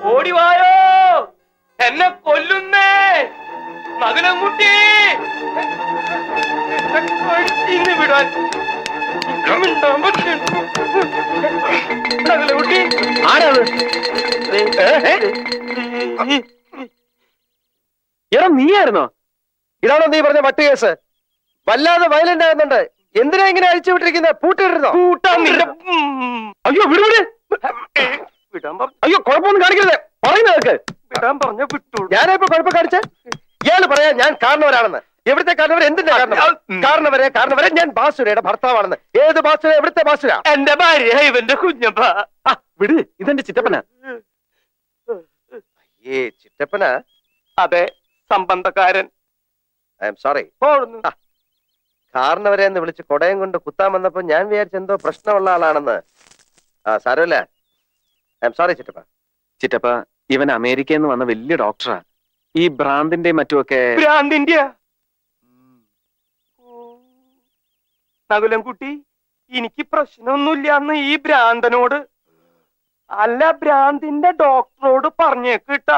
ഓടിവായോ എന്നെ കൊല്ലുന്നേ മകനംകുട്ടി ഇന്ന് വിടാൻ മിണ്ടാൻ പറ്റില്ല. മകനംകുട്ടി ആരാത് എടാ നീയായിരുന്നോ ഇതാണോ നീ പറഞ്ഞ വട്ട് കേസ് വല്ലാതെ വയലന്റ് ആകുന്നുണ്ട് എന്തിനാ ഇങ്ങനെ അഴിച്ചു വിട്ടിരിക്കുന്നത് പൂട്ടിട്ടിരുന്നോ കൂട്ടാൻ നിന്റെ ഉം. അയ്യോ വിടു വിട് വിടാൻ പറ- അയ്യോ കുഴപ്പമൊന്നും കാണിക്കരുത് പറയുന്നത് കേൾക്ക് വിടാൻ പറഞ്ഞ വിട്ടു ഞാനാ ഇപ്പൊ കുഴപ്പം കാണിച്ച ഇയാള് പറയാ ഞാൻ കാരണവരാണെന്ന് എവിടുത്തെ കാരണവർ എന്തിന്റെ കാരണം ഉം. കാരണവരെ കാരണവരെ ഞാൻ ബാസുരയുടെ ഭർത്താവാണെന്ന് ഏത് ബാസുര എവിടുത്തെ ബാസുര എന്റെ ഭാര്യ ഇവന്റെ കുഞ്ഞപ്പ ആ വിട് ഇതെന്റെ ചിറ്റപ്പനാ ഏ ചിറ്റപ്പന അതെ സംബന്ധക്കാരൻ ഐ എം സോറി പോഴുന്നു കാരണവരെ എന്ന് വിളിച്ച് കൊടയം കൊണ്ട് കുത്താൻ വന്നപ്പോ ഞാൻ വിചാരിച്ച എന്തോ പ്രശ്നമുള്ള ആളാണെന്ന് ആ സാരമില്ല ഐ എം സോറി ചിറ്റപ്പ ചിറ്റപ്പ ഇവൻ അമേരിക്കയിൽ നിന്ന് വന്ന വലിയ ഡോക്ടറാ ഈ ഭ്രാന്തിന്റെ മറ്റുമൊക്കെ ഭ്രാന്തിന്റെ നകുലം കുട്ടി എനിക്ക് പ്രശ്നമൊന്നുമില്ല എന്ന് ഈ ഭ്രാന്തനോട് അല്ല ഭ്രാന്തിന്റെ ഡോക്ടറോട് പറഞ്ഞേക്ക് കേട്ടാ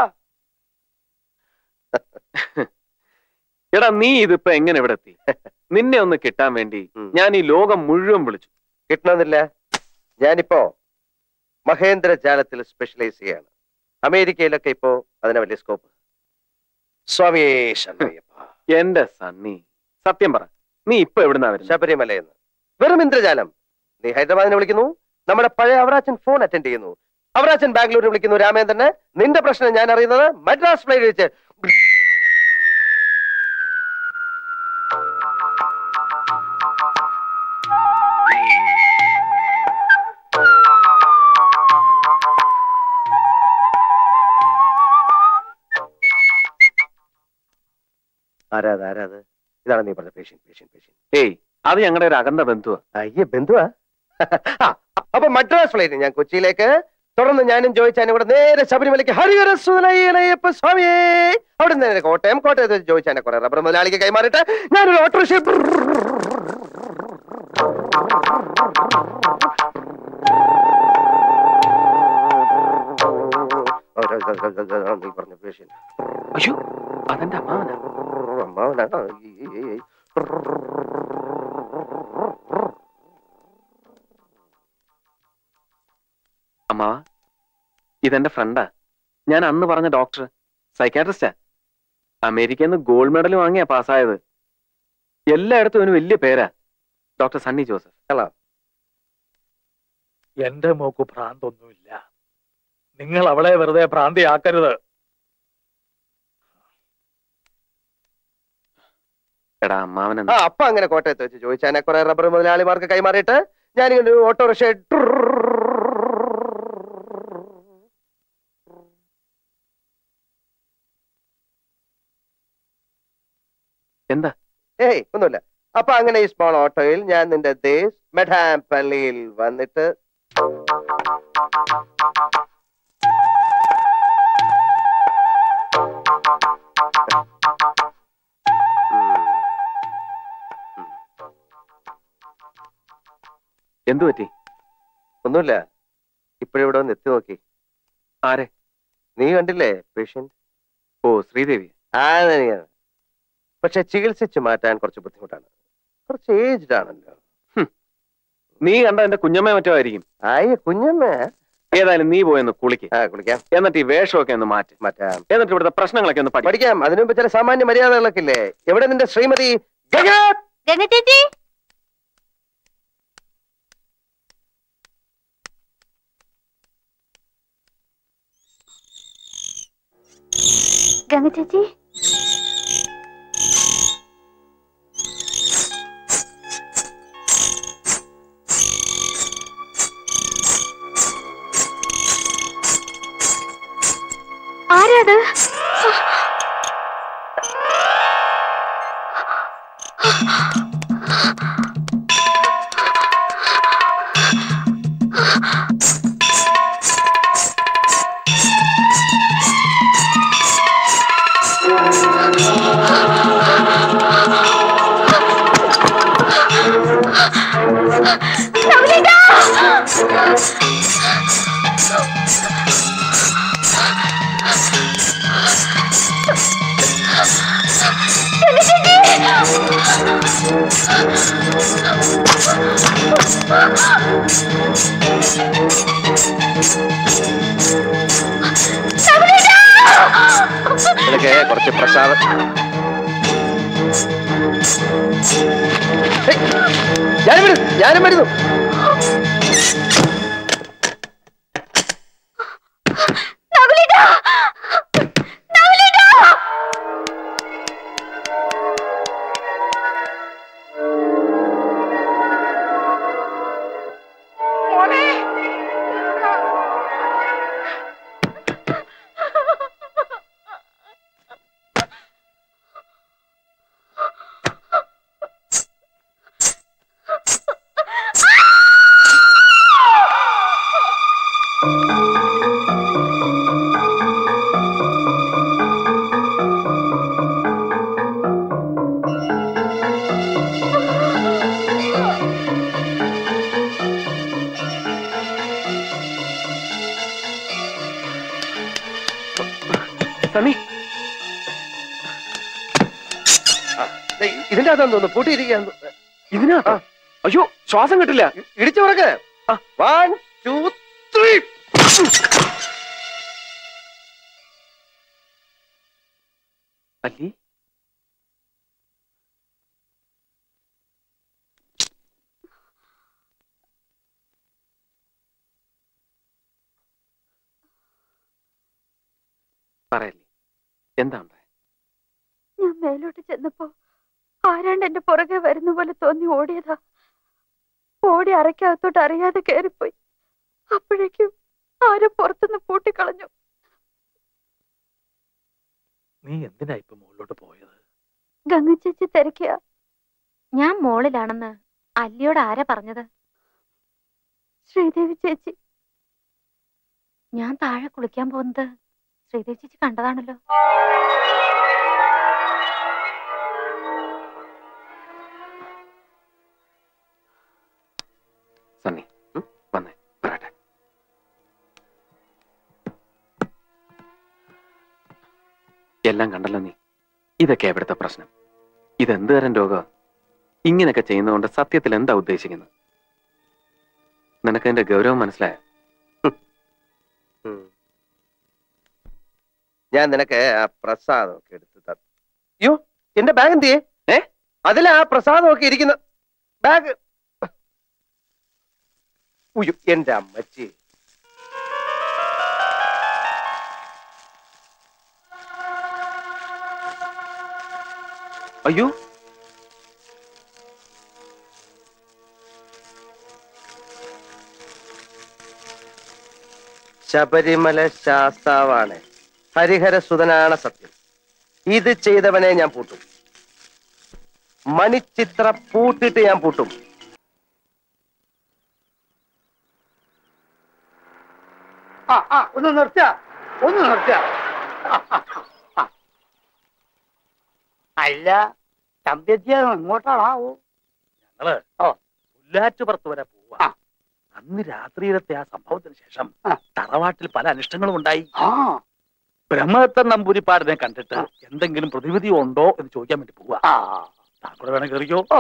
എടാ നീ ഇതിപ്പോ എങ്ങനെ ഇവിടെ എത്തി നിന്നെ ഒന്ന് കിട്ടാൻ വേണ്ടി ഉം. ഞാൻ ഈ ലോകം മുഴുവൻ വിളിച്ചു കിട്ടണമെന്നില്ല ഞാനിപ്പോ മഹേന്ദ്ര ജാലത്തിൽ സ്പെഷ്യലൈസ് ചെയ്യാണ് അമേരിക്കയിലൊക്കെ ഇപ്പോ അതിന് വലിയ സ്കോപ്പ് സ്വാമിയേ ശരണയ്യപ്പ എന്റെ സണ്ണി സത്യം പറ നീ ഇപ്പൊ എവിടുന്നാ വരുന്നത് ശബരിമലയെന്ന് വെറും ഇന്ദ്രജാലം നീ ഹൈദരാബാദിനെ വിളിക്കുന്നു നമ്മുടെ പഴയ അവറാച്ചൻ ഫോൺ അറ്റൻഡ് ചെയ്യുന്നു അവറാച്ചൻ ബാംഗ്ലൂരിൽ വിളിക്കുന്നു രാമേന്ദ്രന് നിന്റെ പ്രശ്നം ഞാൻ അറിയുന്നത് മദ്രാസ് ഫ്ലൈറ്റ് വെച്ച് ആരാത് ആരാത് ഇതാണ് നീ പറഞ്ഞ പേഷ്യൻ പേഷ്യൻ പേഷ്യൻ ഏയ് അത് ഞങ്ങളുടെ ഒരു അകന്ന ബന്ധുവാ അയ്യ ബന്ധുവാ ആ, അപ്പൊ മദ്രാസ് ഫ്ലൈറ്റ് ഞാൻ കൊച്ചിയിലേക്ക് തുടർന്ന് ഞാനും ചോദിച്ചാനും കൂടെ നേരെ ശബരിമലയ്ക്ക് ഹരിഹര സുതലയ്യപ്പ സ്വാമിയേ അവിടെ നിന്ന് നേരെ കോട്ടയം കോട്ടയത്ത് വെച്ച് ചോദിച്ചാനെ കുറെ റബ്ബർ മുതലാളിക്ക് കൈമാറിയിട്ട് ഞാനൊരു ഓട്ടോറിക്ഷ നീ പറഞ്ഞ പേഷ്യൻ അയ്യോ അതെന്റെ അമ്മാവനാ അമ്മാവനാ അമ്മാവ ഇതെന്റെ ഫ്രണ്ടാ ഞാൻ അന്ന് പറഞ്ഞ ഡോക്ടർ സൈക്കാട്രിസ്റ്റാ അമേരിക്കയിൽ നിന്ന് ഗോൾഡ് മെഡൽ വാങ്ങിയാ പാസ്സായത് എല്ലായിടത്തും ഇവന് വലിയ പേരാ ഡോക്ടർ സണ്ണി ജോസഫ് എന്റെ മോക്ക് ഭ്രാന്തൊന്നുമില്ല നിങ്ങൾ അവളെ വെറുതെ ഭ്രാന്തിയാക്കരുത് എടാ അമ്മാവൻ ആ അപ്പൊ അങ്ങനെ കോട്ടയത്ത് വെച്ച് ചോദിച്ചാനെ കുറെ റബ്ബർ മുതലാളിമാർക്ക് കൈമാറിയിട്ട് ഞാനിങ്ങനെ ഒരു ഓട്ടോറിക്ഷ എന്താ ഏയ് ഒന്നുമില്ല അപ്പൊ അങ്ങനെ ഈ സ്മോൾ ഓട്ടോയിൽ ഞാൻ നിന്റെ ദേശ് മെഡാം പള്ളിയിൽ വന്നിട്ട് എന്തു പറ്റി ഒന്നുമില്ല ഇപ്പോഴിവിടെ വന്ന് എത്തി നോക്കി ആരെ നീ കണ്ടില്ലേ പേഷ്യന്റ് ഓ ശ്രീദേവി ആ തന്നെയാണ് പക്ഷെ ചികിത്സിച്ച് മാറ്റാൻ കുറച്ച് ബുദ്ധിമുട്ടാണ് കുറച്ച് ഏജ്ഡ് ആണല്ലോ നീ കണ്ട എന്റെ കുഞ്ഞമ്മ മറ്റോ ആയിരിക്കും ആയ കുഞ്ഞമ്മ ഏതായാലും നീ പോയെന്ന് കുളിക്ക് ആ കുളിക്കാം എന്നിട്ട് ഈ വേഷമൊക്കെ ഒന്ന് മാറ്റി മാറ്റാം എന്നിട്ട് ഇവിടുത്തെ പ്രശ്നങ്ങളൊക്കെ ഒന്ന് പഠിക്കും പഠിക്കാം അതിനു മുമ്പ് ചില സാമാന്യ മര്യാദകളൊക്കെ ഇല്ലേ എവിടെ നിന്റെ ശ്രീമതി ഗംഗ ഗംഗ ചേച്ചി ഗംഗ ചേച്ചി ആരാത് നവനീത! നിനക്ക് കുറച്ച് പ്രസാദം ഹേയ്, ഞാനും വരുന്നു ഞാനും വരുന്നു നവലിത നവലിത സണ്ണി ദേ, ഇതിന്റെ അകത്താന്ന് തോന്നുന്നു പൂട്ടിയിരിക്കുകയാന്ന് തോന്നുന്നു. ഇതിനകത്തോ അയ്യോ ശ്വാസം കിട്ടില്ല ഇ- ഇടിച്ചു പറക്ക് വൺ ടു ത്രീ അല്ലി പറയല്ലേ എന്താ ഉണ്ടായെ? ഞാൻ മേലോട്ട് ചെന്നപ്പോ ആരാണ്ട് എന്റെ പുറകെ വരുന്ന പോലെ തോന്നി ഓടിയതാ ഓടി അറയ്ക്കകത്തോട്ട് അറിയാതെ കയറിപ്പോയി അപ്പോഴേക്കും ആരും പുറത്തുനിന്ന് പൂട്ടിക്കളഞ്ഞു നീ എന്തിനാ ഇപ്പൊ മുകളിലോട്ട് പോയത് ഗംഗ ചേച്ചി തിരക്കിയ ഞാൻ മോളിലാണെന്ന് അല്ലിയോട് ആരാ പറഞ്ഞത് ശ്രീദേവി ചേച്ചി ഞാൻ താഴെ കുളിക്കാൻ പോകുന്നത് ശ്രീദേവി ചേച്ചി കണ്ടതാണല്ലോ സണ്ണി ഉം, വന്നേ പറയട്ടെ എല്ലാം കണ്ടല്ലോ നീ ഇതൊക്കെ ഇവിടുത്തെ പ്രശ്നം ഇതെന്ത് തരം രോഗം ഇങ്ങനെയൊക്കെ ചെയ്യുന്നതുകൊണ്ട് സത്യത്തിൽ എന്താ ഉദ്ദേശിക്കുന്നത് നിനക്ക് അതിന്റെ ഗൗരവം മനസ്സിലായോ ഉം. ഞാൻ നിനക്ക് ആ പ്രസാദമൊക്കെ എടുത്ത് തന്നു അയ്യോ എന്റെ ബാഗ് എന്തിയേ ഏ? അതിലാ ആ പ്രസാദമൊക്കെ ഇരിക്കുന്ന ബാഗ് ഉയ്യോ എന്റെ അമ്മച്ചി അയ്യോ ശബരിമല ശാസ്താവാണ് ഹരിഹര സുതനാണ് സത്യം ഇത് ചെയ്തവനെ ഞാൻ പൂട്ടും മണിച്ചിത്ര പൂട്ടിട്ട് ഞാൻ പൂട്ടും ആ ആ ഒന്ന് നിർത്തുക ഒന്ന് നിർത്തുക അല്ല തമ്പ്യത്തിയ എങ്ങോട്ടാണാവോ ഞങ്ങള് ഓ. പുല്ലാറ്റുപുറത്ത് വരെ പോവാ ആ. അന്ന് രാത്രിയിലത്തെ ആ സംഭവത്തിന് ശേഷം ആ. തറവാട്ടിൽ പല അനിഷ്ടങ്ങളും ഉണ്ടായി ആ ബ്രഹ്മദത്തൻ നമ്പൂരിപ്പാടിനെ കണ്ടിട്ട് എന്തെങ്കിലും പ്രതിവിധി ഉണ്ടോ എന്ന് ചോദിക്കാൻ വേണ്ടി പോവാ ആ താങ്കൾ വേണം കയറിയോ ഓ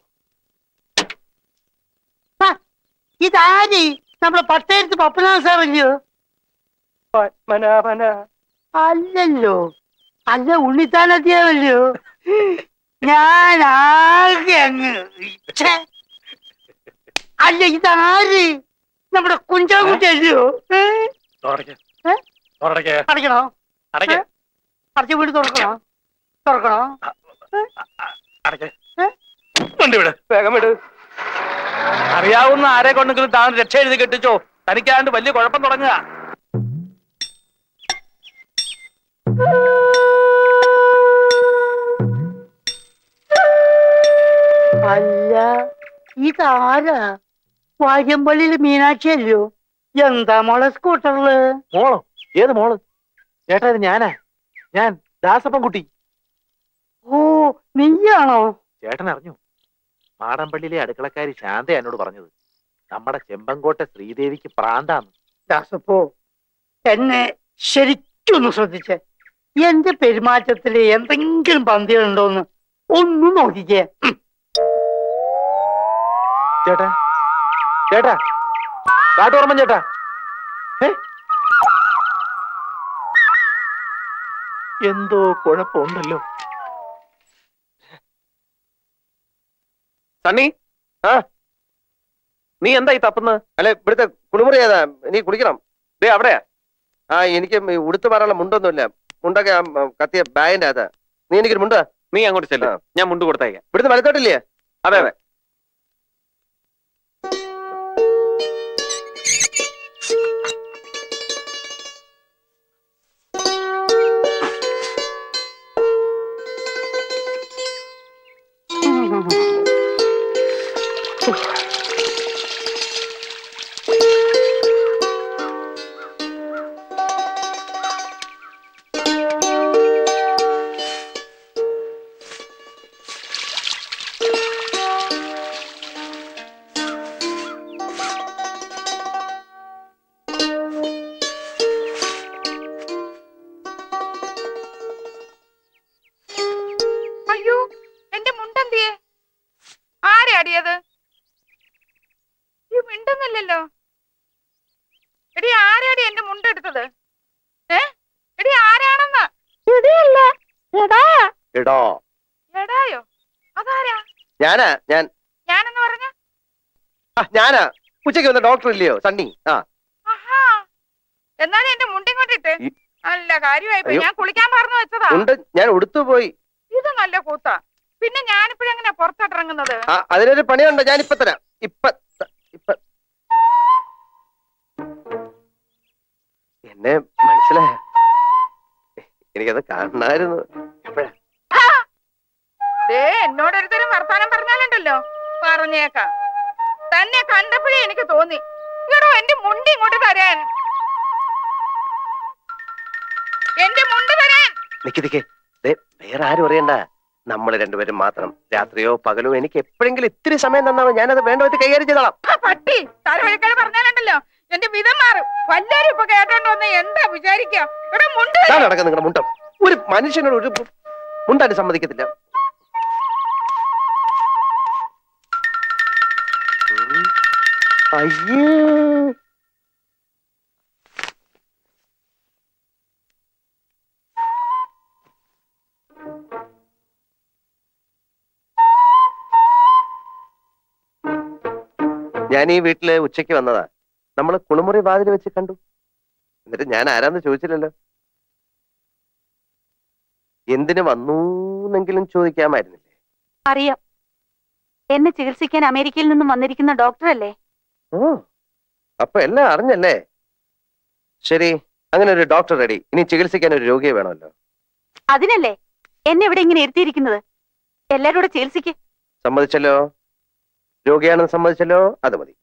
ആ, ഇതാരി നമ്മുടെ പട്ടയത്ത് പപ്പനാഥ സാറല്ലയോ പത്മനാഭന അല്ലല്ലോ അല്ല ഉണ്ണിത്താനത്തിയല്ലോ ഞാൻ ആകെ അങ്ങ് ഛെ. അല്ല ഇതാര് നമ്മുടെ കുഞ്ചാകുട്ടിയല്ലയോ ഏ? തുറടയ്ക്ക്. ഏ? തുറടയ്ക്ക്. അടയ്ക്കണോ അടയ്ക്ക്. അടച്ച വീട് തുറക്കണോ തുറക്കണോ അടയ്ക്ക്. ഏ? വണ്ടി വിട് വേഗം വിട് അറിയാവുന്ന ആരെ കൊണ്ടെങ്കിലും താൻ രക്ഷ എഴുതി കെട്ടിച്ചോ തനിക്കാണ്ട് വലിയ കുഴപ്പം തുടങ്ങുക അല്ല ഇതാരാ വാര്യമ്പള്ളിയിൽ മീനാക്ഷി അല്ലയോ എന്താ മോളെ സ്കൂട്ടറില് മോളോ ഏത് മോള് ചേട്ടാ ഇത് ഞാനാ ഞാൻ ദാസപ്പൻകുട്ടി ഓ നീയാണോ ചേട്ടൻ അറിഞ്ഞു മാടമ്പള്ളിയിലെ അടുക്കളക്കാരി ശാന്ത എന്നോട് പറഞ്ഞത് നമ്മുടെ ചെമ്പങ്കോട്ടെ ശ്രീദേവിക്ക് പ്രാന്താന്ന് ദാസപ്പോ എന്നെ ശരിക്കൊന്ന് ശ്രദ്ധിച്ചേ എന്റെ പെരുമാറ്റത്തില് എന്തെങ്കിലും പന്തികളുണ്ടോന്ന് ഒന്നും നോക്കിക്കേ ഉം. ചേട്ടാ ചേട്ടാ കാട്ടോർമ്മൻ ചേട്ടാ ഏ? എന്തോ കുഴപ്പമുണ്ടല്ലോ സണ്ണി ആ? നീ എന്താ ഈ തപ്പുന്നത് അല്ലെ ഇവിടുത്തെ കുളിമുറി ഏതാ നീ കുളിക്കണം ദേ അവിടെയാ ആ എനിക്ക് ഈ ഉടുത്തു മാറാനുള്ള മുണ്ടൊന്നുമില്ല മുണ്ടൊക്കെ ആ, ആ, കത്തിയ ബാഗിന്റെ അകത്താ നീ എനിക്കൊരു മുണ്ട നീ അങ്ങോട്ട് ചെല്ലു ആ. ഞാൻ മുണ്ട് കൊടുത്തേക്കാം ഇവിടുന്ന് വലത്തോട്ടില്ലേ അതെ അതെ അയ്യോ എന്റെ മുണ്ടെന്തിയെ ആരെ അടിയത് ഈ മിണ്ടുന്നില്ലല്ലോ എടി ആരാടി എന്റെ മുണ്ടെടുത്തത് ഏ എടി ആരാണെന്ന് ഇടിയല്ല എടാ എടോ എടായോ അതാരാ ഞാനാ ഞാൻ ഞാനെന്ന് പറഞ്ഞ ആ ഞാനാ ഉച്ചയ്ക്ക് വന്ന ഡോക്ടർ ഇല്ലയോ സണ്ണി ആ ആഹാ എന്നാലും എന്റെ മുണ്ടിങ്ങോട്ടിട്ട് ഈ- നല്ല കാര്യമായി പോയി അയ്യോ. ഞാൻ കുളിക്കാൻ പറഞ്ഞു വെച്ചതാ ഉണ്ട് ഞാൻ ഉടുത്തു പോയി ഇത് നല്ല കൂത്താ പിന്നെ ഞാനിപ്പോഴെങ്ങനെ പുറത്തോട്ടിറങ്ങുന്നത് ആ അതിനൊരു പണിയുണ്ട് ഞാൻ ഇപ്പൊ തരാം ഇപ്പൊ ത- ഇപ്പൊ എന്നെ മനസ്സിലായ എനിക്കത് കാണണമായിരുന്നു എപ്പോഴാ ദേ എന്നോടൊരുത്തരും വർത്താനം പറഞ്ഞാലുണ്ടല്ലോ പറഞ്ഞേക്കാം തന്നെ കണ്ടപ്പോഴേ എനിക്ക് തോന്നി എടോ എന്റെ മുണ്ട് ഇങ്ങോട്ട് തരാൻ എന്റെ മുണ്ട് തരാൻ നിക്ക് നിക്ക് ദേ വേറെ ആരും അറിയണ്ട നമ്മൾ രണ്ടുപേരും മാത്രം രാത്രിയോ പകലോ എനിക്ക് എപ്പോഴെങ്കിലും ഇത്തിരി സമയം തന്നാമോ ഞാനത് വേണ്ട വിധത്തിൽ കൈകാര്യം ചെയ്തോളാം ആ പട്ടി തലവഴിക്കാതെ പറഞ്ഞാലുണ്ടല്ലോ എന്റെ വിധം മാറും വല്ലാരും ഇപ്പൊ കേട്ടോണ്ട് വന്ന് എന്താ വിചാരിക്കുക എടോ മുണ്ട് തരാൻ. ഞാൻ നടക്കാം നിങ്ങളുടെ മുണ്ടം ഒരു മനുഷ്യനോട് ഒരു മുണ്ടാനും സമ്മതിക്കത്തില്ല ഉം. അയ്യേ ഞാൻ ഈ വീട്ടില് ഉച്ചയ്ക്ക് വന്നതാ നമ്മള് കുളിമുറി വാതിൽ വെച്ച് കണ്ടു എന്നിട്ട് ഞാൻ ആരാന്ന് ചോദിച്ചില്ലല്ലോ എന്തിനു വന്നൂന്നെങ്കിലും ചോദിക്കാമായിരുന്നില്ലേ അറിയാം എന്നെ ചികിത്സിക്കാൻ അമേരിക്കയിൽ നിന്നും വന്നിരിക്കുന്ന ഡോക്ടറല്ലേ ഓ അപ്പൊ എല്ലാം അറിഞ്ഞല്ലേ ശരി അങ്ങനെ ഒരു ഡോക്ടർ റെഡി ഇനി ചികിത്സിക്കാൻ ഒരു രോഗിയെ വേണമല്ലോ അതിനല്ലേ എന്നെ ഇവിടെ ഇങ്ങനെ ഇരുത്തിയിരിക്കുന്നത് എല്ലാരും കൂടെ ചികിത്സിക്ക് സമ്മതിച്ചല്ലോ രോഗിയാണെന്ന് സമ്മതിച്ചല്ലോ അത് മതി